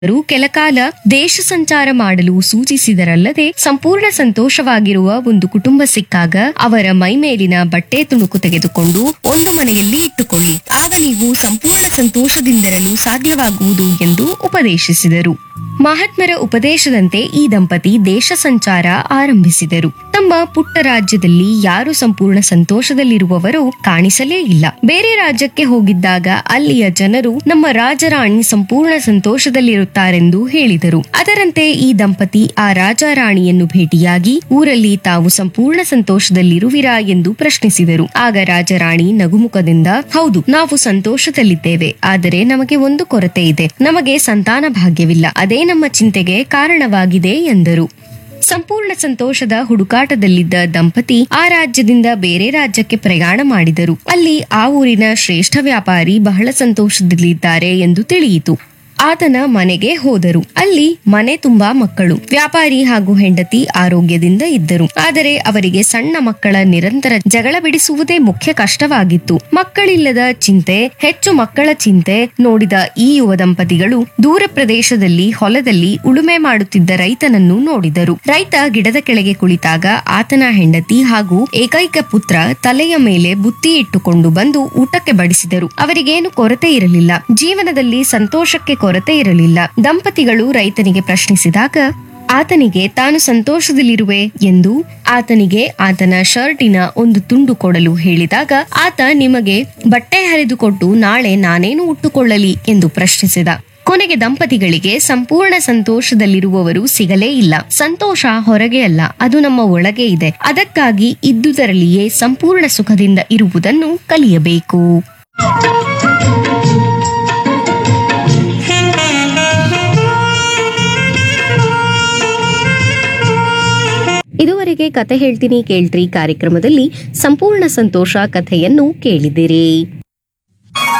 ಅವರು ಕೆಲಕಾಲ ದೇಶ ಸಂಚಾರ ಮಾಡಲು ಸೂಚಿಸಿದರಲ್ಲದೆ ಸಂಪೂರ್ಣ ಸಂತೋಷವಾಗಿರುವ ಒಂದು ಕುಟುಂಬ ಸಿಕ್ಕಾಗ ಅವರ ಮೈಮೇಲಿನ ಬಟ್ಟೆ ತುಣುಕು ತೆಗೆದುಕೊಂಡು ಒಂದು ಮನೆಯಲ್ಲಿ ಇಟ್ಟುಕೊಳ್ಳಿ ಆಗ ನೀವು ಸಂಪೂರ್ಣ ಸಂತೋಷದಿಂದಿರಲು ಸಾಧ್ಯವಾಗುವುದು ಎಂದು ಉಪದೇಶಿಸಿದರು ಮಹಾತ್ಮರ ಉಪದೇಶದಂತೆ ಈ ದಂಪತಿ ದೇಶ ಸಂಚಾರ ಆರಂಭಿಸಿದರು ತಮ್ಮ ಪುಟ್ಟ ರಾಜ್ಯದಲ್ಲಿ ಯಾರು ಸಂಪೂರ್ಣ ಸಂತೋಷದಲ್ಲಿರುವವರೋ ಕಾಣಿಸಲೇ ಇಲ್ಲ ಬೇರೆ ರಾಜ್ಯಕ್ಕೆ ಹೋಗಿದ್ದಾಗ ಅಲ್ಲಿಯ ಜನರು ನಮ್ಮ ರಾಜರಾಣಿ ಸಂಪೂರ್ಣ ಸಂತೋಷದಲ್ಲಿರುತ್ತಾರೆಂದು ಹೇಳಿದರು ಅದರಂತೆ ಈ ದಂಪತಿ ಆ ರಾಜ ರಾಣಿಯನ್ನು ಭೇಟಿಯಾಗಿ ಊರಲ್ಲಿ ತಾವು ಸಂಪೂರ್ಣ ಸಂತೋಷದಲ್ಲಿರುವಿರಾ ಎಂದು ಪ್ರಶ್ನಿಸಿದರು ಆಗ ರಾಜರಾಣಿ ನಗುಮುಖದಿಂದ ಹೌದು ನಾವು ಸಂತೋಷದಲ್ಲಿದ್ದೇವೆ ಆದರೆ ನಮಗೆ ಒಂದು ಕೊರತೆ ಇದೆ ನಮಗೆ ಸಂತಾನ ಭಾಗ್ಯವಿಲ್ಲ ಅದೇ ನಮ್ಮ ಚಿಂತೆಗೆ ಕಾರಣವಾಗಿದೆ ಎಂದರು ಸಂಪೂರ್ಣ ಸಂತೋಷದ ಹುಡುಕಾಟದಲ್ಲಿದ್ದ ದಂಪತಿ ಆ ರಾಜ್ಯದಿಂದ ಬೇರೆ ರಾಜ್ಯಕ್ಕೆ ಪ್ರಯಾಣ ಮಾಡಿದರು ಅಲ್ಲಿ ಆ ಊರಿನ ಶ್ರೇಷ್ಠ ವ್ಯಾಪಾರಿ ಬಹಳ ಸಂತೋಷದಲ್ಲಿದ್ದಾರೆ ಎಂದು ತಿಳಿಯಿತು ಆತನ ಮನೆಗೆ ಹೋದರು ಅಲ್ಲಿ ಮನೆ ತುಂಬಾ ಮಕ್ಕಳು ವ್ಯಾಪಾರಿ ಹಾಗೂ ಹೆಂಡತಿ ಆರೋಗ್ಯದಿಂದ ಇದ್ದರು ಆದರೆ ಅವರಿಗೆ ಸಣ್ಣ ಮಕ್ಕಳ ನಿರಂತರ ಜಗಳ ಬಿಡಿಸುವುದೇ ಮುಖ್ಯ ಕಷ್ಟವಾಗಿತ್ತು ಮಕ್ಕಳಿಲ್ಲದ ಚಿಂತೆ ಹೆಚ್ಚು ಮಕ್ಕಳ ಚಿಂತೆ ನೋಡಿದ ಈ ಯುವ ದಂಪತಿಗಳು ದೂರ ಪ್ರದೇಶದಲ್ಲಿ ಹೊಲದಲ್ಲಿ ಉಳುಮೆ ಮಾಡುತ್ತಿದ್ದ ರೈತನನ್ನು ನೋಡಿದರು ರೈತ ಗಿಡದ ಕೆಳಗೆ ಕುಳಿತಾಗ ಆತನ ಹೆಂಡತಿ ಹಾಗೂ ಏಕೈಕ ಪುತ್ರ ತಲೆಯ ಮೇಲೆ ಬುತ್ತಿ ಇಟ್ಟುಕೊಂಡು ಬಂದು ಊಟಕ್ಕೆ ಬಡಿಸಿದರು ಅವರಿಗೇನು ಕೊರತೆ ಇರಲಿಲ್ಲ ಜೀವನದಲ್ಲಿ ಸಂತೋಷಕ್ಕೆ ಕೊರತೆ ಇರಲಿಲ್ಲ ದಂಪತಿಗಳು ರೈತನಿಗೆ ಪ್ರಶ್ನಿಸಿದಾಗ ಆತನಿಗೆ ತಾನು ಸಂತೋಷದಲ್ಲಿರುವೆ ಎಂದು ಆತನಿಗೆ ಆತನ ಶರ್ಟಿನ ಒಂದು ತುಂಡು ಕೊಡಲು ಹೇಳಿದಾಗ ಆತ ನಿಮಗೆ ಬಟ್ಟೆ ಹರಿದುಕೊಟ್ಟು ನಾಳೆ ನಾನೇನು ಉಟ್ಟುಕೊಳ್ಳಲಿ ಎಂದು ಪ್ರಶ್ನಿಸಿದ ಕೊನೆಗೆ ದಂಪತಿಗಳಿಗೆ ಸಂಪೂರ್ಣ ಸಂತೋಷದಲ್ಲಿರುವವರು ಸಿಗಲೇ ಇಲ್ಲ ಸಂತೋಷ ಹೊರಗೆ ಅಲ್ಲ ಅದು ನಮ್ಮ ಒಳಗೆ ಇದೆ ಅದಕ್ಕಾಗಿ ಇದ್ದುದರಲ್ಲಿಯೇ ಸಂಪೂರ್ಣ ಸುಖದಿಂದ ಇರುವುದನ್ನು ಕಲಿಯಬೇಕು ಇದುವರೆಗೆ ಕತೆ ಹೇಳ್ತೀನಿ ಕೇಳ್ತ್ರಿ ಕಾರ್ಯಕ್ರಮದಲ್ಲಿ ಸಂಪೂರ್ಣ ಸಂತೋಷ ಕಥೆಯನ್ನು ಕೇಳಿದಿರಿ